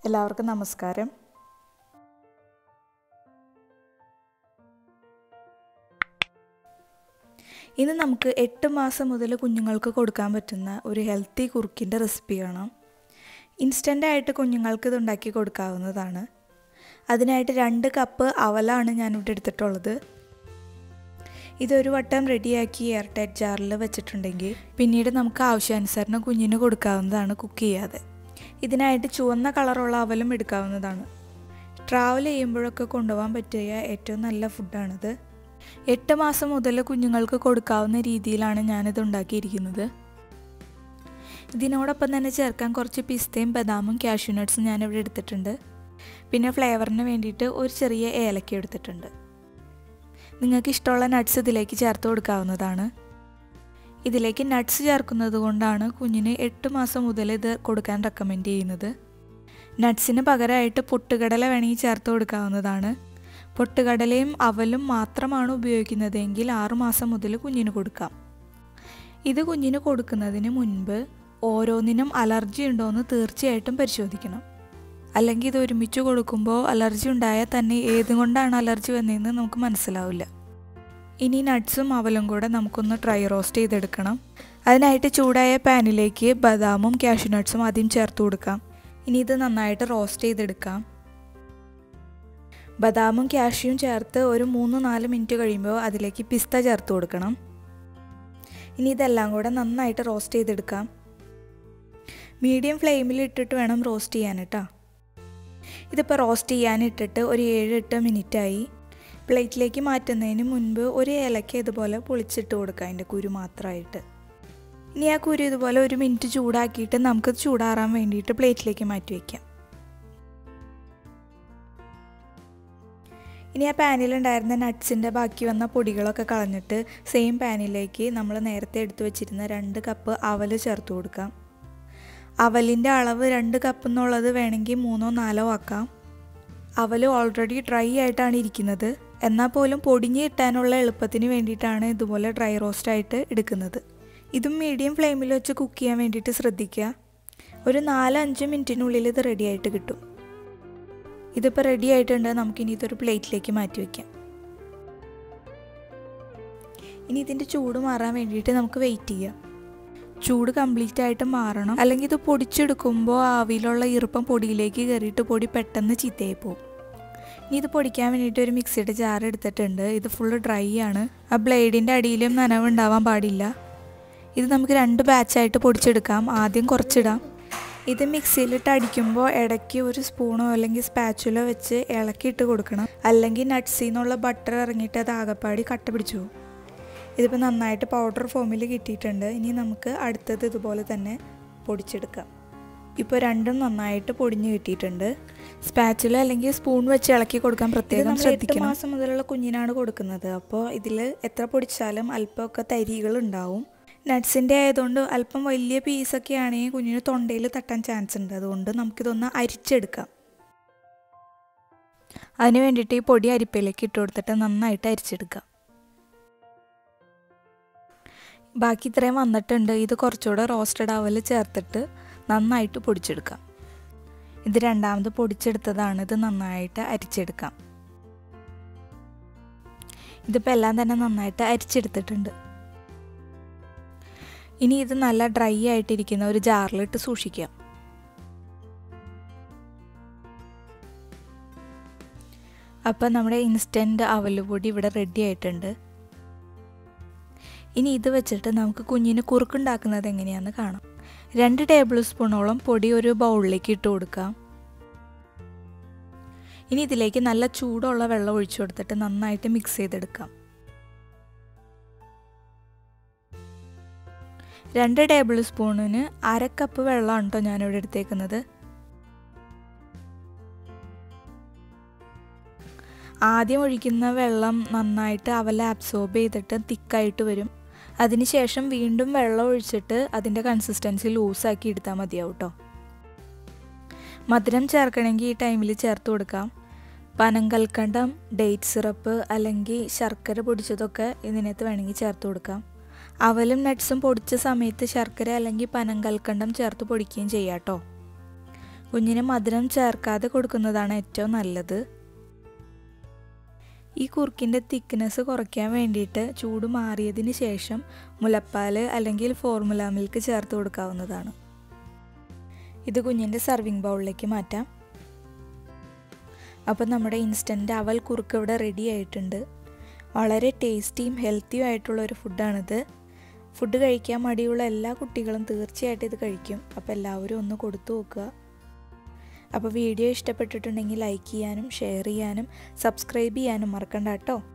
എല്ലാവർക്കും നമസ്കാരം ഇന്ന് നമുക്ക് എട്ട് മാസം മുതൽ കുഞ്ഞുങ്ങൾക്ക് കൊടുക്കാൻ പറ്റുന്ന ഒരു ഹെൽത്തി കുറുക്കിൻ്റെ റെസിപ്പി കാണാം ഇൻസ്റ്റൻ്റ് ആയിട്ട് കുഞ്ഞുങ്ങൾക്ക് ഇത് ഉണ്ടാക്കി കൊടുക്കാവുന്നതാണ് അതിനായിട്ട് രണ്ട് കപ്പ് അവലാണ് ഞാനിവിടെ എടുത്തിട്ടുള്ളത് ഇതൊരു വട്ടം റെഡിയാക്കി എയർ ടൈറ്റ് ജാറിൽ വെച്ചിട്ടുണ്ടെങ്കിൽ പിന്നീട് നമുക്ക് ആവശ്യാനുസരണം കുഞ്ഞിന് കൊടുക്കാവുന്നതാണ് കുക്ക് ചെയ്യാതെ ഇതിനായിട്ട് ചുവന്ന കളറുള്ള അവലും എടുക്കാവുന്നതാണ് ട്രാവൽ ചെയ്യുമ്പോഴൊക്കെ കൊണ്ടുപോകാൻ പറ്റിയ ഏറ്റവും നല്ല ഫുഡാണിത് എട്ട് മാസം മുതൽ കുഞ്ഞുങ്ങൾക്ക് കൊടുക്കാവുന്ന രീതിയിലാണ് ഞാനിത് ഉണ്ടാക്കിയിരിക്കുന്നത് ഇതിനോടൊപ്പം തന്നെ ചേർക്കാൻ കുറച്ച് പിസ്തയും ബദാമും കാഷ്യൂ നട്ട്സും ഞാനിവിടെ എടുത്തിട്ടുണ്ട് പിന്നെ ഫ്ലേവറിന് വേണ്ടിയിട്ട് ഒരു ചെറിയ ഏലക്ക എടുത്തിട്ടുണ്ട് നിങ്ങൾക്ക് ഇഷ്ടമുള്ള നട്ട്സ് ഇതിലേക്ക് ചേർത്ത് കൊടുക്കാവുന്നതാണ് ഇതിലേക്ക് നട്ട്സ് ചേർക്കുന്നത് കൊണ്ടാണ് കുഞ്ഞിന് എട്ട് മാസം മുതൽ ഇത് കൊടുക്കാൻ റെക്കമെൻഡ് ചെയ്യുന്നത് നട്ട്സിന് പകരമായിട്ട് പൊട്ടുകടല വേണമെങ്കിൽ ചേർത്ത് കൊടുക്കാവുന്നതാണ് പൊട്ടുകടലയും അവലും മാത്രമാണ് ഉപയോഗിക്കുന്നതെങ്കിൽ ആറുമാസം മുതൽ കുഞ്ഞിന് കൊടുക്കാം ഇത് കുഞ്ഞിന് കൊടുക്കുന്നതിന് മുൻപ് ഓരോന്നിനും അലർജി ഉണ്ടോ എന്ന് തീർച്ചയായിട്ടും പരിശോധിക്കണം അല്ലെങ്കിൽ ഇത് ഒരുമിച്ച് കൊടുക്കുമ്പോൾ അലർജി ഉണ്ടായാൽ തന്നെ ഏതുകൊണ്ടാണ് അലർജി വന്നതെന്ന് നമുക്ക് മനസ്സിലാവില്ല ഇനി നട്ട്സും അവലും കൂടെ നമുക്കൊന്ന് ഡ്രൈ റോസ്റ്റ് ചെയ്തെടുക്കണം അതിനായിട്ട് ചൂടായ പാനിലേക്ക് ബദാമും കാഷ്യൂ നട്ട്സും ആദ്യം ചേർത്ത് കൊടുക്കാം ഇനി ഇത് നന്നായിട്ട് റോസ്റ്റ് ചെയ്തെടുക്കാം ബദാമും കാഷ്യൂം ചേർത്ത് ഒരു മൂന്ന് നാല് മിനിറ്റ് കഴിയുമ്പോൾ അതിലേക്ക് പിസ്ത ചേർത്ത് കൊടുക്കണം ഇനി ഇതെല്ലാം കൂടെ നന്നായിട്ട് റോസ്റ്റ് ചെയ്തെടുക്കാം മീഡിയം ഫ്ലെയിമിൽ ഇട്ടിട്ട് വേണം റോസ്റ്റ് ചെയ്യാൻ കേട്ടോ ഇതിപ്പോൾ റോസ്റ്റ് ചെയ്യാനിട്ടിട്ട് ഒരു ഏഴ് എട്ട് മിനിറ്റായി പ്ലേറ്റിലേക്ക് മാറ്റുന്നതിന് മുൻപ് ഒരു ഏലക്ക ഇതുപോലെ പൊളിച്ചിട്ട് കൊടുക്കുക അതിൻ്റെ കുരു മാത്രമായിട്ട് ഇനി ആ കുരു ഇതുപോലെ ഒരു മിനിറ്റ് ചൂടാക്കിയിട്ട് നമുക്ക് ചൂടാറാൻ വേണ്ടിയിട്ട് പ്ലേറ്റിലേക്ക് മാറ്റി വയ്ക്കാം ഇനി ആ പാനിലുണ്ടായിരുന്ന നട്ട്സിൻ്റെ ബാക്കി വന്ന പൊടികളൊക്കെ കളഞ്ഞിട്ട് സെയിം പാനിലേക്ക് നമ്മൾ നേരത്തെ എടുത്തു വെച്ചിരുന്ന രണ്ട് കപ്പ് അവൽ ചേർത്ത് കൊടുക്കാം അവലിൻ്റെ അളവ് രണ്ട് കപ്പ് എന്നുള്ളത് വേണമെങ്കിൽ മൂന്നോ നാലോ ആക്കാം അവൽ ഓൾറെഡി ഡ്രൈ ആയിട്ടാണ് ഇരിക്കുന്നത് എന്നാൽ പോലും പൊടിഞ്ഞ് കിട്ടാനുള്ള എളുപ്പത്തിന് വേണ്ടിയിട്ടാണ് ഇതുപോലെ ഡ്രൈ റോസ്റ്റ് ആയിട്ട് എടുക്കുന്നത് ഇതും മീഡിയം ഫ്ലെയിമിൽ വെച്ച് കുക്ക് ചെയ്യാൻ വേണ്ടിയിട്ട് ശ്രദ്ധിക്കുക ഒരു നാല് അഞ്ച് മിനിറ്റിനുള്ളിൽ ഇത് റെഡി ആയിട്ട് കിട്ടും ഇതിപ്പോൾ റെഡി ആയിട്ടുണ്ട് നമുക്കിനി ഇതൊരു പ്ലേറ്റിലേക്ക് മാറ്റി വയ്ക്കാം ഇനി ഇതിൻ്റെ ചൂട് മാറാൻ വേണ്ടിയിട്ട് നമുക്ക് വെയിറ്റ് ചെയ്യാം ചൂട് കംപ്ലീറ്റ് ആയിട്ട് മാറണം അല്ലെങ്കിൽ ഇത് പൊടിച്ചെടുക്കുമ്പോൾ ആവിയിലുള്ള ഈർപ്പം പൊടിയിലേക്ക് കയറിയിട്ട് പൊടി പെട്ടെന്ന് ചീത്തയായി പോകും ഇനി ഇത് പൊടിക്കാൻ വേണ്ടിയിട്ട് ഒരു മിക്സിയുടെ ജാർ എടുത്തിട്ടുണ്ട് ഇത് ഫുള്ള് ഡ്രൈ ആണ് ആ ബ്ലേഡിൻ്റെ അടിയിലും നനവ് ഉണ്ടാവാൻ പാടില്ല ഇത് നമുക്ക് രണ്ട് ബാച്ചായിട്ട് പൊടിച്ചെടുക്കാം ആദ്യം കുറച്ചിടാം ഇത് മിക്സിയിലിട്ട് അടിക്കുമ്പോൾ ഇടയ്ക്ക് ഒരു സ്പൂണോ അല്ലെങ്കിൽ സ്പാച്ചുലോ വെച്ച് ഇളക്കിയിട്ട് കൊടുക്കണം അല്ലെങ്കിൽ നട്ട്സിൽ നിന്നുള്ള ബട്ടർ ഇറങ്ങിയിട്ട് അത് ആകപ്പാടി കട്ട പിടിച്ചു പോകും ഇതിപ്പോൾ നന്നായിട്ട് പൗഡർ ഫോമിൽ കിട്ടിയിട്ടുണ്ട് ഇനി നമുക്ക് അടുത്തത് ഇതുപോലെ തന്നെ പൊടിച്ചെടുക്കാം ഇപ്പോൾ രണ്ടും നന്നായിട്ട് പൊടിഞ്ഞ് കിട്ടിയിട്ടുണ്ട് സ്പാച്ചുല അല്ലെങ്കിൽ സ്പൂൺ വെച്ച് ഇളക്കി കൊടുക്കാൻ പ്രത്യേകം ശ്രദ്ധിക്കണം മാസം മുതലുള്ള കുഞ്ഞിനാണ് കൊടുക്കുന്നത് അപ്പോൾ ഇതിൽ എത്ര പൊടിച്ചാലും അല്പമൊക്കെ തരികൾ ഉണ്ടാവും നട്ട്സിൻ്റെ ആയതുകൊണ്ട് അല്പം വലിയ പീസൊക്കെ ആണെങ്കിൽ കുഞ്ഞിന് തൊണ്ടയിൽ തട്ടാൻ ചാൻസ് ഉണ്ട് അതുകൊണ്ട് നമുക്കിതൊന്ന് അരിച്ചെടുക്കാം അതിന് വേണ്ടിയിട്ട് ഈ പൊടി അരിപ്പയിലേക്ക് ഇട്ട് കൊടുത്തിട്ട് നന്നായിട്ട് അരിച്ചെടുക്കാം ബാക്കി ഇത്രയും വന്നിട്ടുണ്ട് ഇത് കുറച്ചുകൂടെ റോസ്റ്റഡ് അവൽ ചേർത്തിട്ട് നന്നായിട്ട് പൊടിച്ചെടുക്കാം ഇത് രണ്ടാമത് പൊടിച്ചെടുത്തതാണ് ഇത് നന്നായിട്ട് അരിച്ചെടുക്കാം ഇതിപ്പോൾ എല്ലാം തന്നെ നന്നായിട്ട് അരിച്ചെടുത്തിട്ടുണ്ട് ഇനി ഇത് നല്ല ഡ്രൈ ആയിട്ടിരിക്കുന്ന ഒരു ജാറിലിട്ട് സൂക്ഷിക്കാം അപ്പം നമ്മുടെ ഇൻസ്റ്റൻറ്റ് അവലുപൊടി ഇവിടെ റെഡി ആയിട്ടുണ്ട് ഇനി ഇത് വെച്ചിട്ട് നമുക്ക് കുഞ്ഞിന് കുറുക്കുണ്ടാക്കുന്നത് എങ്ങനെയാണെന്ന് കാണാം രണ്ട് ടേബിൾ സ്പൂണോളം പൊടി ഒരു ബൗളിലേക്ക് ഇട്ട് കൊടുക്കാം ഇനി ഇതിലേക്ക് നല്ല ചൂടുള്ള വെള്ളം ഒഴിച്ചു കൊടുത്തിട്ട് നന്നായിട്ട് മിക്സ് ചെയ്തെടുക്കാം രണ്ട് ടേബിൾ സ്പൂണിന് അര കപ്പ് വെള്ളമാണ് കേട്ടോ ഞാനിവിടെ എടുത്തേക്കുന്നത് ആദ്യം ഒഴിക്കുന്ന വെള്ളം നന്നായിട്ട് അവല അബ്സോർബ് ചെയ്തിട്ട് തിക്കായിട്ട് വരും അതിനുശേഷം വീണ്ടും വെള്ളം ഒഴിച്ചിട്ട് അതിൻ്റെ കൺസിസ്റ്റൻസി ലൂസാക്കി എടുത്താൽ മതിയാവും കേട്ടോ മധുരം ചേർക്കണമെങ്കിൽ ഈ ടൈമിൽ ചേർത്ത് കൊടുക്കാം പനങ്കൽക്കണ്ടം ഡേറ്റ് സിറപ്പ് അല്ലെങ്കിൽ ശർക്കര പൊടിച്ചതൊക്കെ ഇതിനകത്ത് വേണമെങ്കിൽ ചേർത്ത് കൊടുക്കാം അവലും നട്ട്സും പൊടിച്ച സമയത്ത് ശർക്കര അല്ലെങ്കിൽ പനങ്കൽക്കണ്ടം ചേർത്ത് പൊടിക്കുകയും ചെയ്യാം കേട്ടോ കുഞ്ഞിന് മധുരം ചേർക്കാതെ കൊടുക്കുന്നതാണ് ഏറ്റവും നല്ലത് ഈ കുറുക്കിൻ്റെ തിക്നെസ് കുറയ്ക്കാൻ വേണ്ടിയിട്ട് ചൂട് മാറിയതിന് ശേഷം മുലപ്പാൽ അല്ലെങ്കിൽ ഫോർമുല മിൽക്ക് ചേർത്ത് കൊടുക്കാവുന്നതാണ് ഇത് കുഞ്ഞിൻ്റെ സർവിങ് ബൗളിലേക്ക് മാറ്റാം അപ്പം നമ്മുടെ ഇൻസ്റ്റൻറ്റ് അവൽ കുറുക്ക് ഇവിടെ റെഡി ആയിട്ടുണ്ട് വളരെ ടേസ്റ്റിയും ഹെൽത്തിയും ആയിട്ടുള്ള ഒരു ഫുഡാണിത് ഫുഡ് കഴിക്കാൻ മടിയുള്ള എല്ലാ കുട്ടികളും തീർച്ചയായിട്ടും ഇത് കഴിക്കും അപ്പോൾ എല്ലാവരും ഒന്ന് കൊടുത്തു നോക്കുക അപ്പോൾ വീഡിയോ ഇഷ്ടപ്പെട്ടിട്ടുണ്ടെങ്കിൽ ലൈക്ക് ചെയ്യാനും ഷെയർ ചെയ്യാനും സബ്സ്ക്രൈബ് ചെയ്യാനും മറക്കണ്ട കേട്ടോ